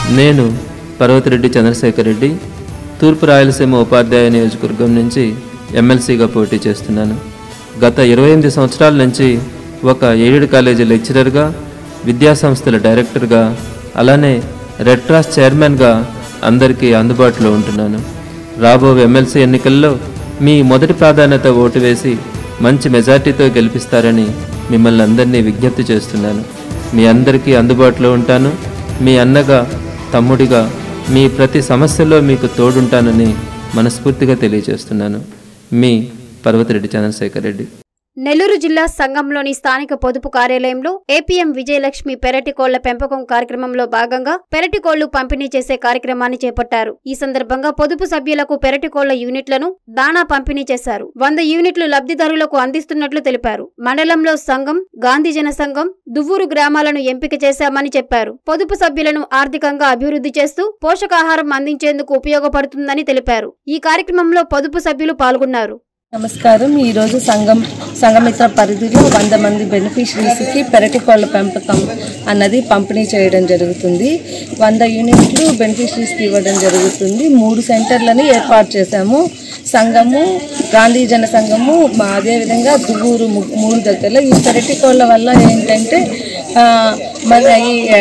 నేను పర్వతిరెడ్డి చంద్రశేఖర్ రెడ్డి తూర్పు రాయలసీమ ఉపాధ్యాయ నియోజకవర్గం నుంచి ఎమ్మెల్సీగా పోటీ చేస్తున్నాను గత ఇరవై ఎనిమిది సంవత్సరాల నుంచి ఒక ఎయిడెడ్ కాలేజీ లెక్చరర్గా విద్యాసంస్థల డైరెక్టర్గా అలానే రెడ్ క్రాస్ చైర్మన్గా అందరికీ అందుబాటులో ఉంటున్నాను రాబో ఎమ్మెల్సీ ఎన్నికల్లో మీ మొదటి ప్రాధాన్యత ఓటు వేసి మంచి మెజార్టీతో గెలిపిస్తారని మిమ్మల్ని అందరినీ విజ్ఞప్తి చేస్తున్నాను మీ అందరికీ అందుబాటులో ఉంటాను మీ అన్నగా తమ్ముడిగా మీ ప్రతి సమస్యలో మీకు తోడుంటానని మనస్ఫూర్తిగా తెలియజేస్తున్నాను మీ పర్వతిరెడ్డి చంద్రశేఖర్ రెడ్డి నెల్లూరు జిల్లా సంఘంలోని స్థానిక పొదుపు కార్యాలయంలో ఏపీఎం విజయలక్ష్మి పెరటి కోళ్ల పెంపకం కార్యక్రమంలో భాగంగా పెరటి కోళ్లు పంపిణీ చేసే కార్యక్రమాన్ని చేపట్టారు ఈ సందర్భంగా పొదుపు సభ్యులకు పెరటి కోళ్ల యూనిట్లను దాణా పంపిణీ చేశారు వంద యూనిట్లు లబ్ధిదారులకు అందిస్తున్నట్లు తెలిపారు మండలంలో సంఘం గాంధీ జన సంఘం దువ్వూరు గ్రామాలను ఎంపిక చేశామని చెప్పారు పొదుపు సభ్యులను ఆర్థికంగా అభివృద్ధి చేస్తూ పోషకాహారం అందించేందుకు ఉపయోగపడుతుందని తెలిపారు ఈ కార్యక్రమంలో పొదుపు సభ్యులు పాల్గొన్నారు నమస్కారం ఈరోజు సంఘం సంఘమిత్ర పరిధిలో వంద మంది బెనిఫిషరీస్కి పెరటి కోళ్ళ పెంపకం అన్నది పంపిణీ చేయడం జరుగుతుంది వంద యూనిట్లు బెనిఫిషరీస్కి ఇవ్వడం జరుగుతుంది మూడు సెంటర్లని ఏర్పాటు చేశాము సంఘము గాంధీ జన సంఘము మా అదేవిధంగా దువ్వూరు ము- మూడు దగ్గరలో ఈ పెరటి కోళ్ళ వల్ల ఏంటంటే ఆ, మన ఈ ఆ,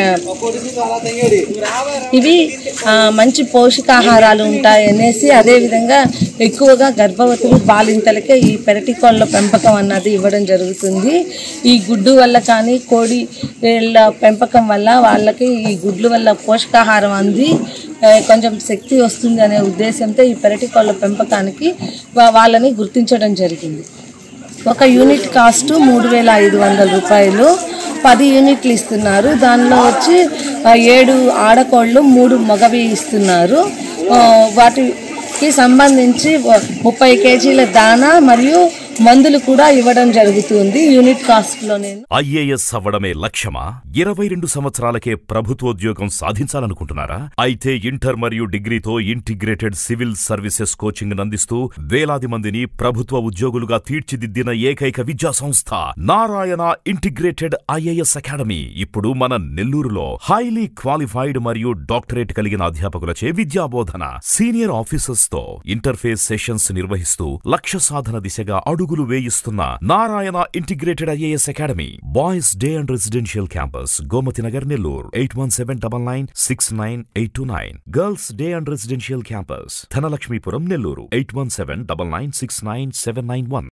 ఇవి ఆ, మంచి పోషకాహారాలు ఉంటాయి అనేసి అదేవిధంగా ఎక్కువగా గర్భవతులు బాలింతలకే ఈ పెరటి కోళ్ళ పెంపకం అన్నది ఇవ్వడం జరుగుతుంది ఈ గుడ్డు వల్ల కానీ కోడి వీళ్ళ పెంపకం వల్ల వాళ్ళకి ఈ గుడ్లు వల్ల పోషకాహారం అంది ఆ, కొంచెం శక్తి వస్తుంది అనే ఉద్దేశంతో ఈ పెరటి కోళ్ళ పెంపకానికి వా- వాళ్ళని గుర్తించడం జరిగింది ఒక యూనిట్ కాస్ట్ మూడు వేల ఐదు వందల రూపాయలు పది యూనిట్లు ఇస్తున్నారు దానిలో వచ్చి ఆ, ఏడు ఆడకోళ్ళు మూడు మగవి ఇస్తున్నారు ఆ, వాటికి సంబంధించి వ- ముప్పై కేజీల దానా మరియు మందులు కూడా ఇవ్వడం జరుగుతుంది యూనిట్ కాస్ట్లో నేను ఐఏఎస్ అవ్వడమే లక్ష్యమా ఇరవై రెండు సంవత్సరాలకే ప్రభుత్వోద్యోగం సాధించాలనుకుంటున్నారా అయితే ఇంటర్ మరియు డిగ్రీతో ఇంటిగ్రేటెడ్ సివిల్ సర్వీసెస్ కోచింగ్ అందిస్తూ వేలాది మందిని ప్రభుత్వ ఉద్యోగులుగా తీర్చిదిద్దిన ఏకైక విద్యా సంస్థ నారాయణ ఇంటిగ్రేటెడ్ ఐఏఎస్ అకాడమీ ఇప్పుడు మన నెల్లూరులో హైలీ క్వాలిఫైడ్ మరియు డాక్టరేట్ కలిగిన అధ్యాపకులచే విద్యాబోధన సీనియర్ ఆఫీసర్స్ తో ఇంటర్ఫేస్ సెషన్స్ నిర్వహిస్తూ లక్ష్య సాధన దిశగా అడుగులు వేయిస్తున్న Narayana integrated IAS academy boys day and residential campus Gomathi Nagar Nellore eight one seven double nine six nine eight two nine girls day and residential campus Dhanalakshmipuram Nellore eight one seven double nine six nine seven nine one